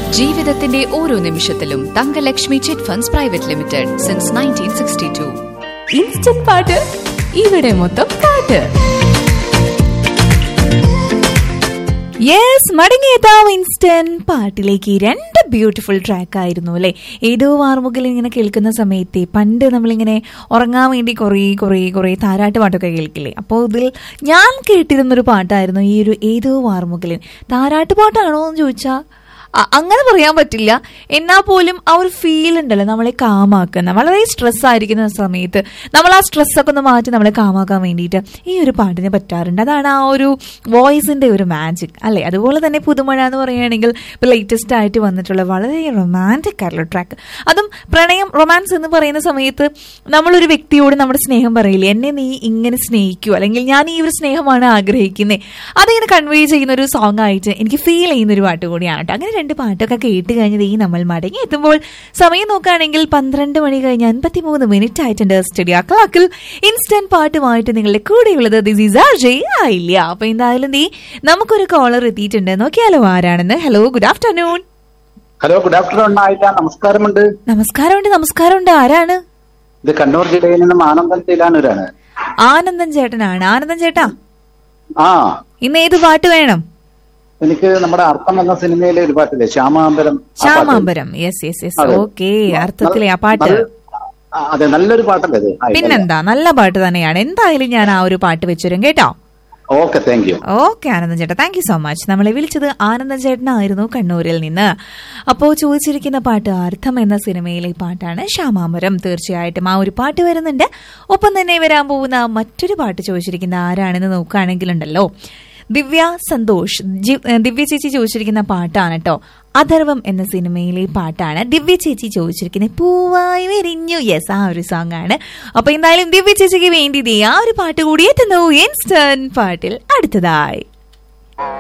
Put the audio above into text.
ജീവിതത്തിന്റെ ഓരോ നിമിഷത്തിലും Thankalakshmi chit funds private limited since nineteen sixty two instant പാട്ട് ഇവിടെ മൊത്തം പാട്ട് യെസ് മടങ്ങിയെത്താം ഇൻസ്റ്റന്റ് പാട്ടിലേക്ക് രണ്ട് ബ്യൂട്ടിഫുൾ ട്രാക്ക് ആയിരുന്നു അല്ലെ ഏതോ വാർമുകിൽ ഇങ്ങനെ കേൾക്കുന്ന സമയത്തെ പണ്ട് നമ്മളിങ്ങനെ ഉറങ്ങാൻ വേണ്ടി കുറേ കുറേ കുറേ താരാട്ട് പാട്ടൊക്കെ കേൾക്കില്ലേ അപ്പോൾ ഇതിൽ ഞാൻ കേട്ടിരുന്നൊരു പാട്ടായിരുന്നു ഈ ഒരു ഏതോ വാർമുകിലിൻ താരാട്ട് പാട്ടാണോ എന്ന് ചോദിച്ചാൽ അ- അങ്ങനെ പറയാൻ പറ്റില്ല എന്നാൽ പോലും ആ ഒരു ഫീൽ ഉണ്ടല്ലോ നമ്മളെ കാമാക്കുന്ന വളരെ സ്ട്രെസ് ആയിരിക്കുന്ന സമയത്ത് നമ്മൾ ആ സ്ട്രെസ്സൊക്കെ ഒന്ന് മാറ്റി നമ്മളെ കാമാക്കാൻ വേണ്ടിയിട്ട് ഈ ഒരു പാട്ടിന് പറ്റാറുണ്ട് അതാണ് ആ ഒരു വോയിസിന്റെ ഒരു മാജിക് അല്ലേ അതുപോലെ തന്നെ പുതുമഴ എന്ന് പറയുകയാണെങ്കിൽ ഇപ്പോൾ ലേറ്റസ്റ്റ് ആയിട്ട് വന്നിട്ടുള്ള വളരെ റൊമാൻറ്റിക് ആയിട്ടുള്ള ട്രാക്ക് അതും പ്രണയം റൊമാൻസ് എന്ന് പറയുന്ന സമയത്ത് നമ്മളൊരു വ്യക്തിയോട് നമ്മുടെ സ്നേഹം പറയില്ലേ എന്നെ നീ ഇങ്ങനെ സ്നേഹിക്കൂ അല്ലെങ്കിൽ ഞാൻ ഈ ഒരു സ്നേഹമാണ് ആഗ്രഹിക്കുന്നത് അതിങ്ങനെ കൺവേ ചെയ്യുന്ന ഒരു സോങ് ആയിട്ട് എനിക്ക് ഫീൽ ചെയ്യുന്ന ഒരു പാട്ട് കൂടിയാണ് കേട്ടോ അങ്ങനെ രണ്ട് പാട്ടൊക്കെ കേട്ട് കഴിഞ്ഞത് ഈ നമ്മൾ മടങ്ങി എത്തുമ്പോൾ സമയം നോക്കുകയാണെങ്കിൽ പന്ത്രണ്ട് മണി കഴിഞ്ഞ് അൻപത്തി മൂന്ന് മിനിറ്റ് ആയിട്ടുണ്ട് സ്റ്റുഡിയോ ക്ലാക്കിൽ ഇൻസ്റ്റന്റ് പാട്ടുമായിട്ട് നിങ്ങളുടെ കൂടെയുള്ളത് ദിസ് ഈസ് അജയ് ആയില്ല അപ്പൊ എന്തായാലും നീ നമുക്കൊരു കോളർ എത്തിയിട്ടുണ്ട് നോക്കിയാലോ ആരാണെന്ന് hello good afternoon hello good afternoon ആയില്ല നമസ്കാരമുണ്ട് നമസ്കാരമുണ്ട് നമസ്കാരമുണ്ട് ആരാണ് ഇത് കണ്ണൂർ ജില്ലയിൽ നിന്നും ആനന്ദൻ തിലാനൂരാണ് ആനന്ദൻ ചേട്ടനാണ് ആനന്ദൻ ചേട്ടാ ആ ഇന്ന് ഏത് പാട്ട് വേണം എനിക്ക് നമ്മുടെ അർത്ഥം എന്ന സിനിമയിലെ ഒരു പാട്ടില്ലേ ശ്യാമാമ്പരം ആ പാട്ട്. ശ്യാമാമ്പരം യെസ് യെസ് യെസ് അതെ. ഓക്കെ അർത്ഥത്തിലെ ആ പാട്ട് നല്ല- ആ, അതെ നല്ലൊരു പാട്ടല്ലേ ഇത് ആ, പിന്നെന്താ നല്ല പാട്ട് തന്നെയാണ് എന്തായാലും ഞാൻ ആ ഒരു പാട്ട് വെച്ചുതരും കേട്ടോ okay thank you okay Anandan ചേട്ടാ താങ്ക് യു സോ മച്ച് നമ്മളെ വിളിച്ചത് ആനന്ദൻ ചേട്ടനായിരുന്നു കണ്ണൂരിൽ നിന്ന് അപ്പോൾ ചോദിച്ചിരിക്കുന്ന പാട്ട് അർത്ഥം എന്ന സിനിമയിലെ പാട്ടാണ് ശ്യാമാമരം തീർച്ചയായിട്ടും ആ ഒരു പാട്ട് വരുന്നുണ്ട് ഒപ്പം തന്നെ വരാൻ പോകുന്ന മറ്റൊരു പാട്ട് ചോദിച്ചിരിക്കുന്ന ആരാണെന്ന് നോക്കുകയാണെങ്കിലുണ്ടല്ലോ ദിവ്യ സന്തോഷ് ജി- ഏ, ദിവ്യ ചേച്ചി ചോദിച്ചിരിക്കുന്ന പാട്ടാണ് കേട്ടോ അഥർവം എന്ന സിനിമയിലെ പാട്ടാണ് ദിവ്യ ചേച്ചി ചോദിച്ചിരിക്കുന്നത് പൂവായി വിരിഞ്ഞു യെസ് ആ ഒരു സോങ് ആണ് അപ്പൊ എന്തായാലും ദിവ്യ ചേച്ചിക്ക് വേണ്ടി ദേ ആ ഒരു പാട്ട് കൂടി എത്തുന്നു ഇൻസ്റ്റന്റ് പാട്ടിൽ അടുത്തതായി